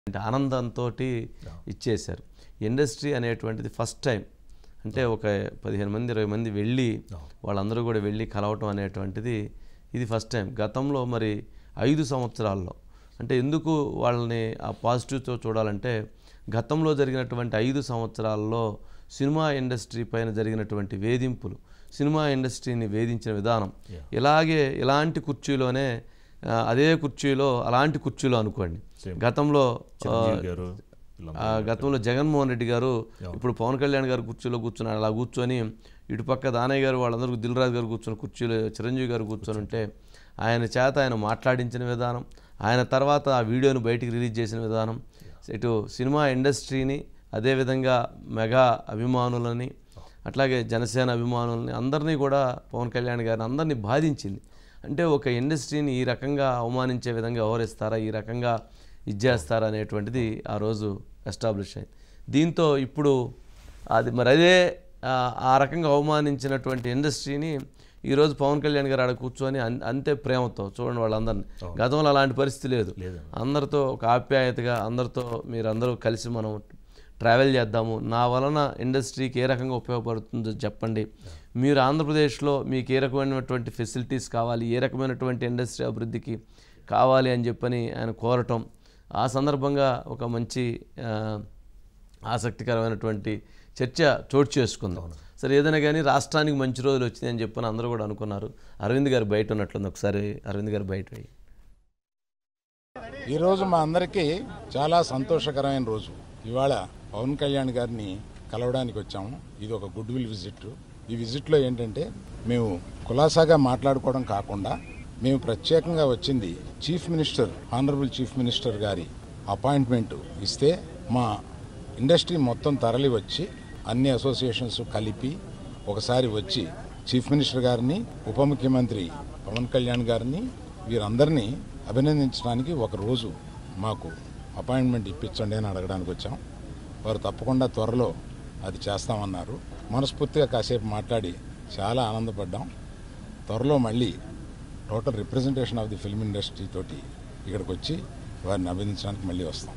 అంటే ఆనందంతో ఇచ్చేశారు ఇండస్ట్రీ అనేటువంటిది ఫస్ట్ టైం అంటే ఒక పదిహేను మంది ఇరవై మంది వెళ్ళి వాళ్ళందరూ కూడా వెళ్ళి కలవటం అనేటువంటిది ఇది ఫస్ట్ టైం గతంలో మరి ఐదు సంవత్సరాల్లో అంటే ఎందుకు వాళ్ళని ఆ పాజిటివ్తో చూడాలంటే గతంలో జరిగినటువంటి ఐదు సంవత్సరాల్లో సినిమా ఇండస్ట్రీ పైన జరిగినటువంటి వేధింపులు సినిమా ఇండస్ట్రీని వేధించిన విధానం ఇలాగే ఇలాంటి కుర్చీలోనే ఆ, అదే కుర్చీలో అలాంటి కుర్చీలో అనుకోండి గతంలో ఆ, చిరంజీవి గారు వీళ్ళందరూ. ఆ గతంలో జగన్మోహన్ రెడ్డి గారు ఇప్పుడు పవన్ కళ్యాణ్ గారు కుర్చీలో కూర్చున్నాడు అలా కూర్చొని ఇటుపక్క దానయ్య గారు వాళ్ళందరూ దిల్ రాజు గారు కూర్చొని కుర్చీలో చిరంజీవి గారు కూర్చొని ఉంటే ఆయన చేత ఆయన మాట్లాడించిన విధానం ఆయన తర్వాత ఆ వీడియోను బయటికి రిలీజ్ చేసిన విధానం ఇటు సినిమా ఇండస్ట్రీని అదేవిధంగా మెగా అభిమానులని అట్లాగే జనసేన అభిమానులని అందరినీ కూడా పవన్ కళ్యాణ్ గారిని అందరినీ బాధించింది అంటే ఒక ఇండస్ట్రీని ఈ రకంగా అవమానించే విధంగా వ్యవహరిస్తారా ఈ రకంగా ఇచ్చేస్తారా అనేటువంటిది ఆ రోజు ఎస్టాబ్లిష్ అయింది దీంతో ఇప్పుడు అది మరి అదే ఆ, ఆ రకంగా అవమానించినటువంటి ఇండస్ట్రీని ఈరోజు పవన్ కళ్యాణ్ గారు ఆడ కూర్చొని అన్- అంతే ప్రేమతో చూడండి వాళ్ళందరినీ గతంలో అలాంటి పరిస్థితి లేదు అందరితో ఒక ఆప్యాయతగా అందరితో మీరందరూ కలిసి మనం ట్రావెల్ చేద్దాము నా వలన ఇండస్ట్రీకి ఏ రకంగా ఉపయోగపడుతుందో చెప్పండి మీరు ఆంధ్రప్రదేశ్లో మీకు ఏ రకమైనటువంటి ఫెసిలిటీస్ కావాలి ఏ రకమైనటువంటి ఇండస్ట్రీ అభివృద్ధికి కావాలి అని చెప్పని ఆయన కోరటం ఆ సందర్భంగా ఒక మంచి ఆ, ఆసక్తికరమైనటువంటి చర్చ చోటు చేసుకుందాం సరే ఏదైనా కానీ రాష్ట్రానికి మంచి రోజులు వచ్చిందని చెప్పని అందరూ కూడా అనుకున్నారు అరవింద్ గారు బయట ఉన్నట్లుంది ఒకసారి అరవింద్ గారు బయట వెయ్యి ఈరోజు మా అందరికీ చాలా సంతోషకరమైన రోజు ఇవాళ పవన్ కళ్యాణ్ గారిని కలవడానికి వచ్చాము ఇది ఒక గుడ్ విల్ విజిట్ ఈ విజిట్లో ఏంటంటే మేము కులాసాగా మాట్లాడుకోవడం కాకుండా మేము ప్రత్యేకంగా వచ్చింది chief minister honourable chief minister గారి అపాయింట్మెంట్ ఇస్తే మా ఇండస్ట్రీ మొత్తం తరలి వచ్చి అన్ని అసోసియేషన్స్ కలిపి ఒకసారి వచ్చి చీఫ్ మినిస్టర్ గారిని ఉప ముఖ్యమంత్రి పవన్ కళ్యాణ్ గారిని వీరందరినీ అభినందించడానికి ఒక రోజు మాకు అపాయింట్మెంట్ ఇప్పించండి అని అడగడానికి వచ్చాం వారు తప్పకుండా త్వరలో అది చేస్తామన్నారు మనస్ఫూర్తిగా కాసేపు మాట్లాడి చాలా ఆనందపడ్డాం త్వరలో మళ్ళీ total representation of the film industry తోటి ఇక్కడికి వచ్చి వారిని అభినందించడానికి మళ్ళీ వస్తాం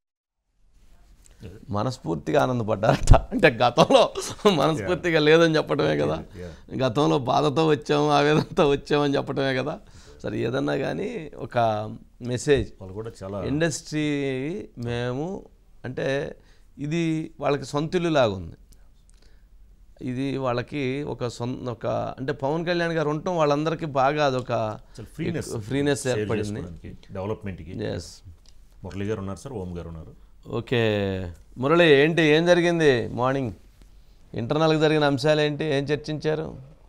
మనస్ఫూర్తిగా ఆనందపడ్డారట అంటే గతంలో మనస్ఫూర్తిగా లేదని చెప్పడమే కదా గతంలో బాధతో వచ్చాము ఆవేదనతో వచ్చామని చెప్పడమే కదా సరే ఏదన్నా కానీ ఒక మెసేజ్ వాళ్ళు కూడా చాలా ఇండస్ట్రీ మేము అంటే ఇది వాళ్ళకి సొంతిల్లు లాగా ఉంది ఇది వాళ్ళకి ఒక సొంత ఒక అంటే పవన్ కళ్యాణ్ గారు ఉండటం వాళ్ళందరికీ బాగా అదొక ఫ్రీనెస్ ఫ్రీనెస్ ఏర్పడింది డెవలప్మెంట్కి ఎస్ మురళి గారు ఉన్నారు సార్ ఓం గారు ఉన్నారు ఓకే మురళి ఏంటి ఏం జరిగింది మార్నింగ్ ఇంటర్నల్గా జరిగిన అంశాలు ఏంటి ఏం చర్చించారు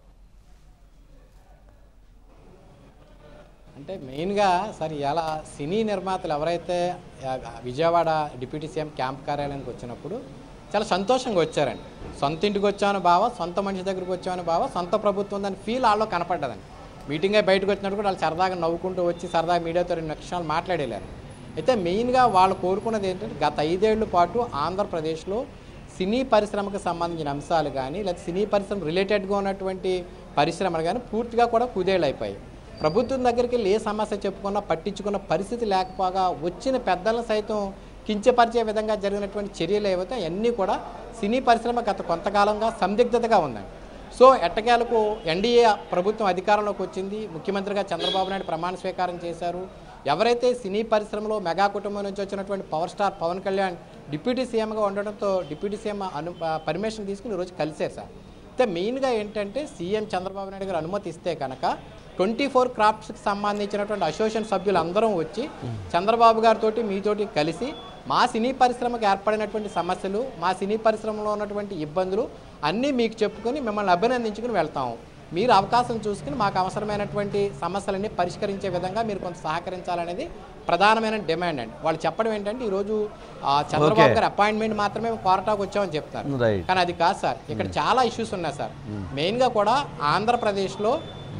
అంటే మెయిన్గా సార్ ఇలా సినీ నిర్మాతలు ఎవరైతే ఆ, విజయవాడ డిప్యూటీ సీఎం క్యాంప్ కార్యాలయానికి వచ్చినప్పుడు చాలా సంతోషంగా వచ్చారండి సొంత ఇంటికి వచ్చామని బావ సొంత మనిషి దగ్గరికి వచ్చామని బావ సొంత ప్రభుత్వం ఉందని ఫీల్ వాళ్ళలో కనపడ్డదండి మీటింగ్ అయి బయటకు వచ్చినప్పుడు కూడా వాళ్ళు సరదాగా నవ్వుకుంటూ వచ్చి సరదాగా మీడియాతో రెండు నిమిషాలు మాట్లాడేలారు అయితే మెయిన్గా వాళ్ళు కోరుకున్నది ఏంటంటే గత ఐదేళ్ల పాటు ఆంధ్రప్రదేశ్లో సినీ పరిశ్రమకు సంబంధించిన అంశాలు కానీ లేదా సినీ పరిశ్రమ రిలేటెడ్గా ఉన్నటువంటి పరిశ్రమలు కానీ పూర్తిగా కూడా కుదేళ్ళు అయిపోయాయి ప్రభుత్వం దగ్గరికి వెళ్ళి ఏ సమస్య చెప్పుకున్నా పట్టించుకున్న పరిస్థితి లేకపోగా వచ్చిన పెద్దలను సైతం కించపరిచే విధంగా జరిగినటువంటి చర్యలు ఏవైతే అన్నీ కూడా సినీ పరిశ్రమ గత కొంతకాలంగా సందిగ్ధతగా ఉందండి సో ఎట్టకేలకు ఎన్డీఏ ప్రభుత్వం అధికారంలోకి వచ్చింది ముఖ్యమంత్రిగా చంద్రబాబు నాయుడు ప్రమాణ స్వీకారం చేశారు ఎవరైతే సినీ పరిశ్రమలో మెగా కుటుంబం నుంచి వచ్చినటువంటి power star Pawan Kalyan deputy సీఎంగా ఉండడంతో డిప్యూటీ సీఎం అను పర్మిషన్ తీసుకుని ఈరోజు కలిశారు సార్ అయితే మెయిన్గా ఏంటంటే సీఎం చంద్రబాబు నాయుడు గారు అనుమతి ఇస్తే కనుక ట్వంటీ ఫోర్ క్రాఫ్ట్స్కి సంబంధించినటువంటి అసోసియేషన్ సభ్యులు అందరం వచ్చి చంద్రబాబు గారితో మీతోటి కలిసి మా సినీ పరిశ్రమకు ఏర్పడినటువంటి సమస్యలు మా సినీ పరిశ్రమలో ఉన్నటువంటి ఇబ్బందులు అన్నీ మీకు చెప్పుకొని మిమ్మల్ని అభినందించుకుని వెళ్తాము మీరు అవకాశం చూసుకుని మాకు అవసరమైనటువంటి సమస్యలన్నీ పరిష్కరించే విధంగా మీరు కొంత సహకరించాలనేది ప్రధానమైన డిమాండ్ అండి వాళ్ళు చెప్పడం ఏంటంటే ఈరోజు ఆ, చంద్రబాబు Okay. గారి అపాయింట్మెంట్ మాత్రమే మేము కోరటాకు వచ్చామని చెప్తారు రైట్ కానీ అది కాదు సార్ ఇక్కడ చాలా ఇష్యూస్ ఉన్నాయి సార్ మెయిన్గా కూడా ఆంధ్రప్రదేశ్లో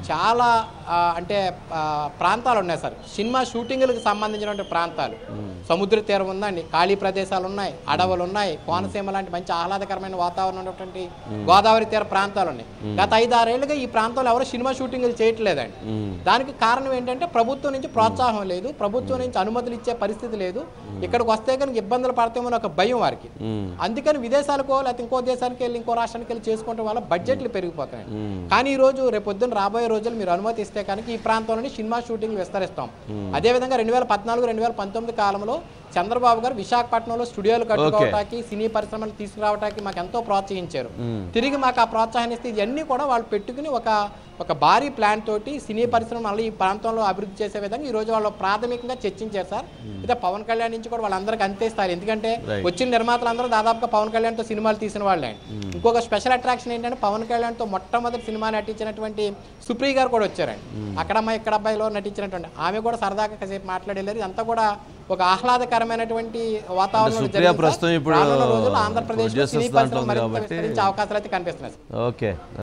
చాలా ఆ, అంటే ఆ, ప్రాంతాలు ఉన్నాయి సార్ సినిమా షూటింగ్లకు సంబంధించినటువంటి ప్రాంతాలు సముద్ర తీరం ఉందండి ఖాళీ ప్రదేశాలు ఉన్నాయి అడవులు ఉన్నాయి కోనసీమ లాంటి మంచి ఆహ్లాదకరమైన వాతావరణం ఉన్నటువంటి గోదావరి తీర ప్రాంతాలు ఉన్నాయి గత ఐదు ఆరేళ్లుగా ఈ ప్రాంతంలో ఎవరు సినిమా షూటింగ్లు చేయట్లేదండి దానికి కారణం ఏంటంటే ప్రభుత్వం నుంచి ప్రోత్సాహం లేదు ప్రభుత్వం నుంచి అనుమతులు ఇచ్చే పరిస్థితి లేదు ఇక్కడికి వస్తే కనుక ఇబ్బందులు పడతామని ఒక భయం వారికి అందుకని విదేశాలకో లేకపోతే ఇంకో దేశానికి వెళ్ళి ఇంకో రాష్ట్రానికి వెళ్ళి చేసుకోవడం వల్ల బడ్జెట్లు పెరిగిపోతాయి కానీ ఈ రోజు రేపు పొద్దున్న రాబోయే రోజులు మీరు అనుమతి ఇస్తే కనుక ఈ ప్రాంతంలోని సినిమా షూటింగ్లు విస్తరిస్తాం అదేవిధంగా రెండు వేల పద్నాలుగు రెండు వేల పంతొమ్మిది కాలంలో చంద్రబాబు గారు విశాఖపట్నంలో స్టూడియోలు కట్టుకోవటానికి సినీ పరిశ్రమలు తీసుకురావడానికి మాకు ఎంతో ప్రోత్సహించారు తిరిగి మాకు ఆ ప్రోత్సాహాన్ని ఇస్తే ఇవన్నీ కూడా వాళ్ళు పెట్టుకుని ఒక ఒక భారీ ప్లాన్ తోటి సినీ పరిశ్రమ మళ్ళీ ఈ ప్రాంతంలో అభివృద్ధి చేసే విధంగా ఈ రోజు వాళ్ళు ప్రాథమికంగా చర్చించారు సార్ అయితే పవన్ కళ్యాణ్ నుంచి కూడా వాళ్ళందరికీ అంతేస్తారు ఎందుకంటే Right. వచ్చిన నిర్మాతలందరూ దాదాపుగా పవన్ కళ్యాణ్ తో సినిమాలు తీసిన వాళ్ళే ఇంకొక స్పెషల్ అట్రాక్షన్ ఏంటంటే పవన్ కళ్యాణ్ తో మొట్టమొదటి సినిమా నటించినటువంటి సుప్రియ గారు కూడా వచ్చారండి అక్కడ అమ్మాయి ఇక్కడ అబ్బాయిలో నటించినటువంటి ఆమె కూడా సరదాగా కాసేపు మాట్లాడలేరు ఇదంతా కూడా ఒక ఆహ్లాదకరమైనటువంటి వాతావరణం సుప్రియ జరిగింది సార్. ప్రస్తుతం ఇప్పుడు రానున్న రోజుల్లో ఆంధ్రప్రదేశ్ producers సినీ దాంట్లో పరిశ్రమ ఉంది మరింత కాబట్టి- విస్తరించే అవకాశాలు అయితే కనిపిస్తున్నాయి సార్. ఓకే